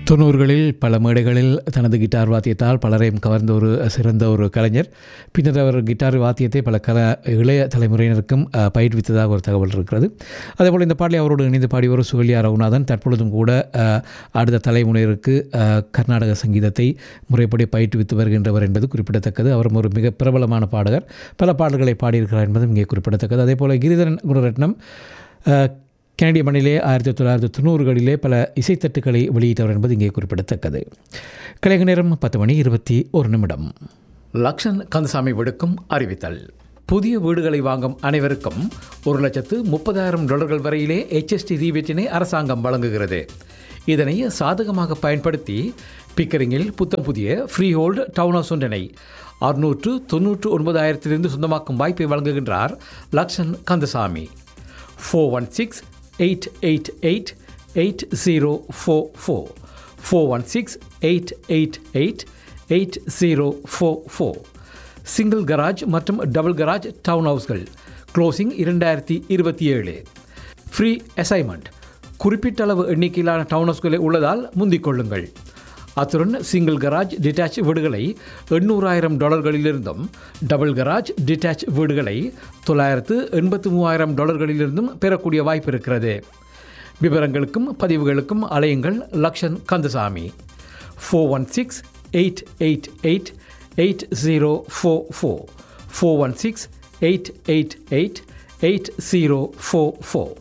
தொண்ணூறுகளில் பல மேடைகளில் தனது கிட்டார் வாத்தியத்தால் பலரையும் கவர்ந்த ஒரு சிறந்த ஒரு கலைஞர் பின்னர் அவர் கிட்டார் வாத்தியத்தை பல கல இளைய தலைமுறையினருக்கும் அஹ், பயிற்றுவித்ததாக ஒரு தகவல் இருக்கிறது அதேபோல் இந்த பாடலை அவரோடு இணைந்து பாடியவர் சுகல்யா ரகுநாதன் தற்பொழுதும் கூட அஹ், அடுத்த தலைமுறையினருக்கு அஹ், கர்நாடக சங்கீதத்தை முறைப்படி பயிற்றுவித்து வருகின்றவர் என்பது குறிப்பிடத்தக்கது அவரும் ஒரு மிக பிரபலமான பாடகர் பல பாடல்களை பாடியிருக்கிறார் என்பதும் இங்கே குறிப்பிடத்தக்கது அதேபோல் கிரிதரன் குணரட்னம் அஹ், கனடிய மண்ணிலே ஆயிரத்தி தொள்ளாயிரத்தி தொண்ணூறுகளிலே பல இசைத்தட்டுக்களை வெளியிட்டவர் என்பது இங்கே குறிப்பிடத்தக்கது கலைக நேரம் பத்து மணி இருபத்தி ஒரு நிமிடம் லக்ஷன் கந்தசாமி விடுக்கும் அறிவித்தல் புதிய வீடுகளை வாங்கும் அனைவருக்கும் ஒரு லட்சத்து முப்பதாயிரம் டாலர்கள் வரையிலே HST ரீபேட்டினை அரசாங்கம் வழங்குகிறது இதனை சாதகமாக பயன்படுத்தி பிக்கரிங்கில் புத்தம் புதிய ஃப்ரீ ஹோல்டு டவுன் ஹவுஸ் ஒன்றினை அறுநூற்று தொன்னூற்று ஒன்பதாயிரத்திலிருந்து சொந்தமாக்கும் வாய்ப்பை வழங்குகின்றார் Lakshan Kandasamy four one six eight eight eight eight zero four four four one six eight eight eight eight zero four four single garage மற்றும் டபுள் கராஜ் டவுன் ஹவுஸ்கள் க்ளோசிங் இரண்டாயிரத்தி இருபத்தி ஏழு ஃப்ரீ அசைன்மெண்ட் குறிப்பிட்ட அளவு எண்ணிக்கையிலான டவுன் ஹவுஸ்களை உள்ளதால் முந்திக் கொள்ளுங்கள் அத்துடன் சிங்கிள் கராஜ் டிட்டாச் வீடுகளை எண்ணூறாயிரம் டாலர்களிலிருந்தும் டபுள் கராஜ் டிட்டாச் வீடுகளை தொள்ளாயிரத்து எண்பத்து மூவாயிரம் டாலர்களிலிருந்தும் பெறக்கூடிய வாய்ப்பு இருக்கிறது விவரங்களுக்கும் பதிவுகளுக்கும் அலையுங்கள் Lakshan Kandasamy four one six eight eight eight eight zero four four four one six eight eight eight eight zero four four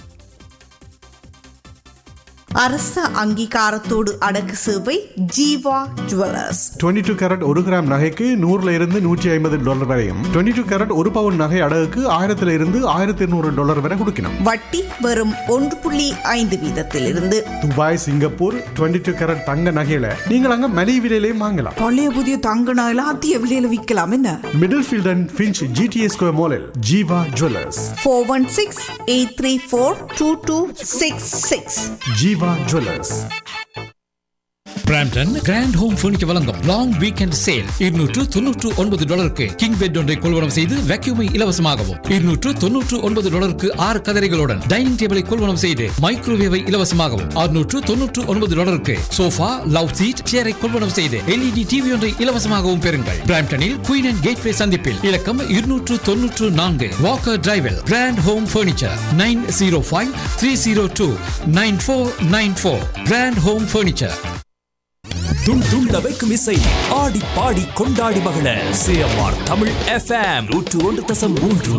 அரச அங்கீகாரத்தோடு அடக்கு சேவை ஜீவா ஜுவல்லர்ஸ் 22 டூ கேரட் ஒரு கிராம் நகைக்கு நூறுல இருந்து நூற்றி ஐம்பது டாலர் வரையும் 22 டூ கேரட் ஒரு பவுன் நகை அடகுக்கு ஆயிரத்துல இருந்து ஆயிரத்தி இருநூறு டாலர் வரை கொடுக்கணும் வட்டி வெறும் ஒன்று புள்ளி ஐந்து வீதத்திலிருந்து துபாய் சிங்கப்பூர் 22 டூ கேரட் தங்க நகையில நீங்கள் அங்க மலிவு விலையிலையும் வாங்கலாம் பழைய புதிய தங்க நகையில அதிக விலையில விற்கலாம் என்ன middlefield and Finch GTA square மாலில் Jeeva jewellers four one six eight three four two two six six Jeeva jewellers Brampton grand home furniture வழங்கும் லாங் வீக்கெண்ட் சேல் இருநூற்று தொன்னூற்று ஒன்பது டாலருக்கு கிங் பெட் ஒன்றை கொள்வனம் செய்து வேக்யூமை இலவசமாகவும் இருநூற்று தொன்னூற்று ஒன்பது டாலருக்கு ஆறு கதரைகளுடன் டைனிங் டேபிளை கொள்வனம் செய்து மைக்ரோவேவை இலவசமாகவும் அறுநூற்று தொன்னூற்று ஒன்பது டாலருக்கு சோஃபா லவ் சீட் சேரை கொள்வனம் செய்து எல்இடி டிவி ஒன்றை இலவசமாகவும் பெறுங்கள் பிராம்டனில் குயின் அண்ட் கேட்வே சந்திப்பில் இலக்கம் இருநூற்று தொன்னூற்று நான்கு வாக்கர் டிரைவில் grand home furniture nine zero five three zero two nine four nine four grand home furniture துள் துள்ள வைக்கும் இசை ஆடி பாடி கொண்டாடி மகள சிஎம்ஆர் தமிழ் எஃப்எம் நூற்று ஒன்று தசம் மூன்று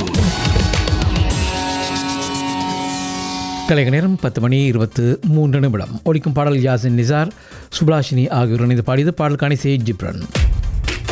கலைக நேரம் பத்து மணி இருபத்து மூன்று நிமிடம் ஒழிக்கும் பாடல் யாசின் நிசார் சுப்லாஷினி ஆகியோர் இணைந்து பாடியது பாடலுக்கான சேஜ் ஜிப்ரன்